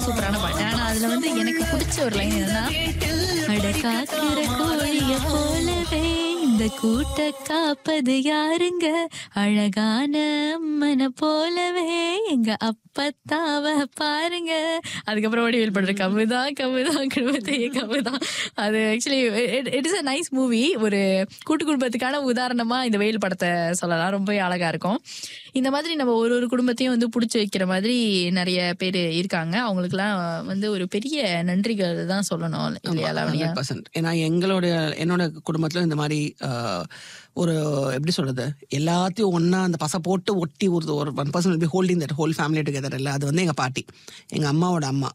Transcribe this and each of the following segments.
சூப்பரான பாட்டு ஆனா அதுல வந்து எனக்கு பிடிச்ச ஒரு லைன் என்னன்னா அட காக்கிற கோழிய போலவே இந்த கூட்ட காப்பது யாருங்க அழகான அம்மனை போலவே எங்க அப்பத்தாவ பாருங்க அதுக்கப்புறம் வடிவேல் பண்ற கவுதான் கவுதான் குடும்பத்தையே கவுதான் அது actually it is a nice movie ஒரு கூட்டு குடும்பத்துக்கான உதாரணமா இந்த வெயில் படத்தை சொல்லலாம் ரொம்ப அழகா இருக்கும் இந்த மாதிரி நம்ம ஒரு ஒரு குடும்பத்தையும் வந்து பிடிச்சி வைக்கிற மாதிரி நிறைய பேர் இருக்காங்க அவங்களுக்குலாம் வந்து ஒரு பெரிய நன்றிகள் தான் சொல்லணும் இல்லையா லாவண்யா 100%. ஏன்னா எங்களுடைய என்னோட குடும்பத்துல இந்த மாதிரி ஆஹ், ஒரு எப்படி சொல்றது எல்லாத்தையும் ஒண்ணா அந்த பச போட்டு ஒட்டி ஒரு ஒரு one person be holding that whole family together இல்லை அது வந்து எங்க பாட்டி எங்க அம்மாவோட அம்மா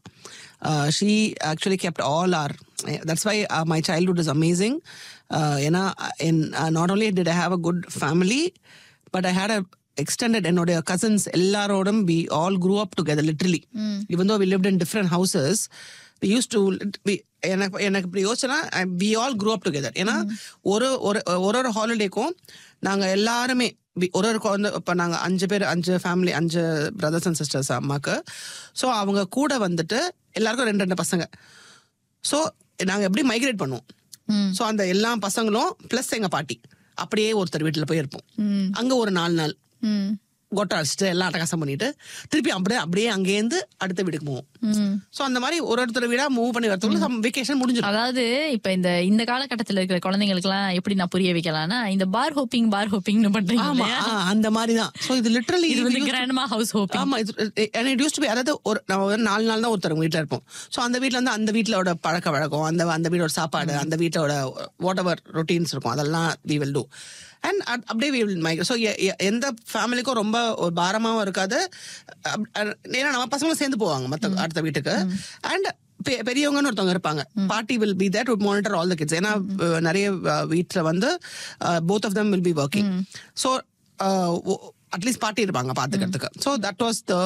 she actually kept all are that's why my childhood is amazing ஏன்னா not only did I have a good family but I had a extended என்னுடைய கசின்ஸ் எல்லாரோடும் we all grew up together literally even though we lived in different houses we used to எனக்கு எனக்கு இப்படி யோசிச்சனா we all grew up together ஏன்னா ஒரு ஒரு ஒரு ஒரு ஹாலிடேக்கும் நாங்கள் எல்லாருமே we- ஒரு ஒரு குழந்தை இப்போ நாங்கள் அஞ்சு பேர் அஞ்சு ஃபேமிலி அஞ்சு பிரதர்ஸ் அண்ட் சிஸ்டர்ஸ் அம்மாக்கு ஸோ அவங்க கூட வந்துட்டு எல்லாருக்கும் ரெண்டு ரெண்டு பசங்க ஸோ நாங்கள் எப்படி மைக்ரேட் பண்ணுவோம் ம். ஸோ அந்த எல்லா பசங்களும் ப்ளஸ் எங்கள் பாட்டி அப்படியே ஒருத்தர் வீட்டில் போய் இருப்போம் ம். அங்கே ஒரு நாலு நாள் ம். கொட்டை அடிச்சுட்டு எல்லாம் அட்டகாசம் பண்ணிட்டு திருப்பி அப்படியே அப்படியே அங்கேருந்து அடுத்த வீட்டுக்கு போவோம் ம். ஸோ அந்த மாதிரி ஒரு ஒருத்தர் வீடா மூவ் பண்ணி வரதுக்குள்ள வெக்கேஷன் முடிஞ்சிடும் அதாவது இப்ப இந்த இந்த காலகட்டத்துல இருக்கிற குழந்தைங்களுக்கு எல்லாம் எப்படி நான் புரிய வைக்கலாம்னா இந்த பார் ஹோப்பிங் பார் ஹோப்பிங்னு பண்றீங்க ஆமா இல்லையா? ஆ, அந்த மாதிரி தான் ஸோ இது லிட்டரலி இது வந்து கிராண்ட்மா ஹவுஸ் ஹோப்பிங் ஆமா இட் யூஸ் டு பி அதாவது ஒரு நம்ம ஒரு நாலு நாள் தான் ஒருத்தர் வீட்டில் இருப்போம் ஸோ அந்த வீட்டில் வந்து அந்த வீட்டிலோட பழக்க வழக்கம் அந்த அந்த வீட்டோட சாப்பாடு அந்த வீட்டோட வாட் எவர் ரொட்டீன்ஸ் இருக்கும் அதெல்லாம் வி வில் டூ அண்ட் அப்படியே வி வில் மைக்ரேட் ஸோ எந்த ஃபேமிலிக்கும் ரொம்ப ஒரு பாரமாகவும் இருக்காது அப்- அ- ஏன்னா நம்ம பசங்களும் சேர்ந்து போவாங்க மற்ற அடுத்த வீட்டுக்கு அண்ட் பெரியவங்கன்னு ஒருத்தவங்க இருப்பாங்க party will be that would monitor all the kids ஏன்னா அஹ், நிறைய வீட்டில் வந்து both of them will be working so at least party இருப்பாங்க பார்த்துக்கிறதுக்கு so that was the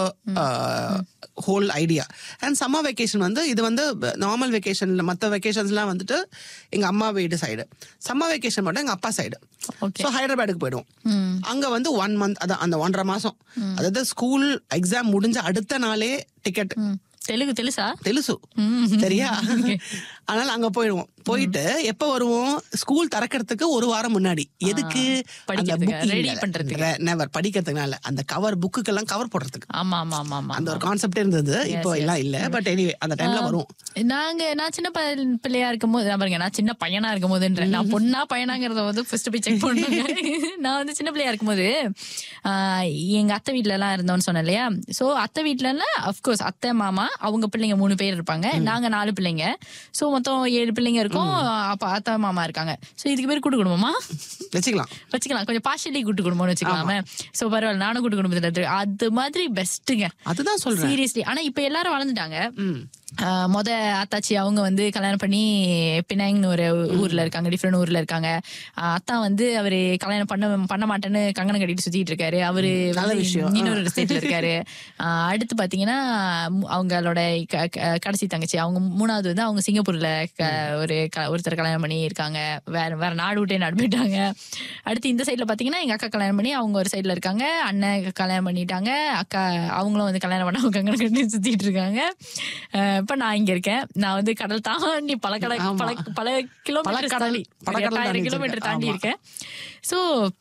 whole idea and summer vacation வந்து இது வந்து நார்மல் வெக்கேஷன்ல மற்ற வெக்கேஷன்ஸ்லாம் வந்துட்டு எங்க அம்மா வீடு சைடு சம்மர் வெக்கேஷன் மட்டும் எங்க அப்பா சைடு Okay. ஸோ ஹைதராபாத்துக்கு போயிடுவோம் அங்க வந்து ஒன் மந்த் அதான் அந்த ஒன்றரை மாசம் அதாவது ஸ்கூல் எக்ஸாம் முடிஞ்ச அடுத்த நாளே டிக்கெட் தெலுங்கு தெலுசா தெலுசு சரியா அதனால அங்க போயிடுவோம் போயிட்டு எப்ப வருவோம் ஸ்கூல் திறக்கிறதுக்கு ஒரு வாரம் முன்னாடி எதுக்கு படிக்கிறதுக்கு, ready பண்றதுக்கு. நெவர் படிக்கிறதுனால அந்த கவர் புக்குக்கெல்லாம் கவர் போடுறதுக்கு ஆமா ஆமா ஆமா ஆமா அந்த ஒரு கான்செப்ட் இருந்தது இப்போ எல்லாம் இல்ல பட் எனிவே அந்த டைம்ல வரும் நாங்க நான் சின்ன ப- பிள்ளையா இருக்கும் போது நான் பாருங்க நான் சின்ன பையனா இருக்கும் போதுன்ற நான் பொண்ணா பையனாங்கிறத வந்து ஃபர்ஸ்ட் போய் செக் பண்ணுங்க நான் வந்து சின்ன பிள்ளையா இருக்கும் போது ஆஹ், எங்க அத்தை வீட்ல எல்லாம் இருந்தோம்னு சொன்னேன் இல்லையா சோ அத்தை வீட்ல எல்லாம் அப்கோர்ஸ் அத்தை மாமா அவங்க பிள்ளைங்க மூணு பேர் இருப்பாங்க நாங்க நாலு பிள்ளைங்க சோ மொத்தம் ஏழு பிள்ளைங்க இருக்கும் அப்ப அத்தை மாமா இருக்காங்க சோ இதுக்கு பேர் கூட்டு குடும்பமா வச்சுக்கலாம் வச்சுக்கலாம் கொஞ்சம் பார்ஷலி கூட்டு குடும்பம்னு வச்சுக்கலாமே சோ பரவாயில்ல நானும் கூட்டு குடும்பத்துல இருக்கு. அது மாதிரி பெஸ்ட்டுங்க அதுதான் சொல்றேன் சீரியஸ்லி ஆனா இப்ப எல்லாரும் வளர்ந்துட்டாங்க ம். ஆஹ் மொத அத்தாச்சி அவங்க வந்து கல்யாணம் பண்ணி பினாங்னு ஒரு ஊர்ல இருக்காங்க டிஃப்ரெண்ட் ஊர்ல இருக்காங்க ஆஹ் அத்தா வந்து அவரு கல்யாணம் பண்ண பண்ண மாட்டேன்னு கங்கணம் கட்டிட்டு சுத்திட்டு இருக்காரு அவரு நல்ல வந்து விஷயம். இன்னொரு ஸ்டேட்ல இருக்காரு ஆஹ் அடுத்து பாத்தீங்கன்னா மு- அவங்களோட க- க- கடைசி தங்கச்சி அவங்க மூணாவது வந்து அவங்க சிங்கப்பூர்ல க- ஒரு க- ஒருத்தர் கல்யாணம் பண்ணி இருக்காங்க வேற வேற நாடு விட்டே நாடு போயிட்டாங்க அடுத்து இந்த சைட்ல பாத்தீங்கன்னா எங்க அக்கா கல்யாணம் பண்ணி அவங்க ஒரு சைட்ல இருக்காங்க அண்ணன் கல்யாணம் பண்ணிட்டாங்க அக்கா அவங்களும் வந்து கல்யாணம் பண்ண அவங்க கங்கணம் கட்டி சுத்திட்டு இருக்காங்க அஹ் இப்ப நான் இங்க இருக்கேன் நான் வந்து கடல் தாண்டி பல கடல் ஆமா. பல பல கிலோமீட்டர் கடல், தாண்டி பல கடல் தாண்டி கிலோமீட்டர் வச்சிருக்க. தாண்டி ஆமா. இருக்கேன் சோ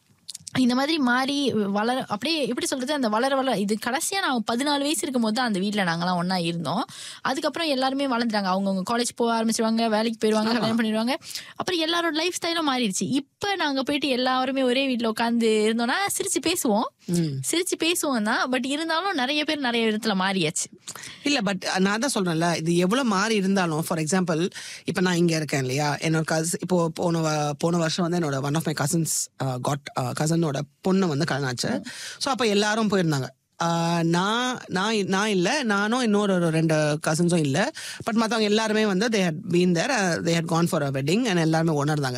இந்த மாதிரி மாறி வளர அப்படியே எப்படி சொல்றது அந்த வளர வளர இது கடைசியா நான் பதினாலு வயசு இருக்கும் போது தான் அந்த வீட்ல நாங்கெல்லாம் ஒண்ணா இருந்தோம் அதுக்கப்புறம் எல்லாருமே வளர்ந்துட்டாங்க அவங்கவுங்க காலேஜ் போக ஆரம்பிச்சிருவாங்க வேலைக்கு போயிருவாங்க கல்யாணம் பண்ணிடுவாங்க அப்புறம் எல்லாரோட லைஃப் ஸ்டைலும் மாறிடுச்சு இப்ப நாங்க போயிட்டு எல்லாருமே ஒரே வீட்ல உட்காந்து இருந்தோம்னா சிரிச்சு பேசுவோம் ம். சிரிச்சு பேசுவோம் தான் பட் இருந்தாலும் நிறைய பேர் நிறைய விதத்துல மாறியாச்சு இல்ல பட் நான் தான் சொல்றேன்ல இது எவ்வளவு மாறி இருந்தாலும் ஃபார் எக்ஸாம்பிள் இப்ப நான் இங்க இருக்கேன் இல்லையா என்னோட கஸ் இப்போ போன வ- போன வருஷம் வந்து என்னோட one of my cousins got கசனோட பொண்ணு வந்து கல்யாணம் ஆச்சு ஸோ அப்ப எல்லாரும் போயிருந்தாங்க ஆஹ் நான் நான் நான் இல்ல நானும் இன்னொரு ஒரு ரெண்டு கசின்ஸும் இல்ல பட் மத்தவங்க எல்லாருமே வந்து they had been there they had gone for a wedding and எல்லாருமே ஒன்றா இருந்தாங்க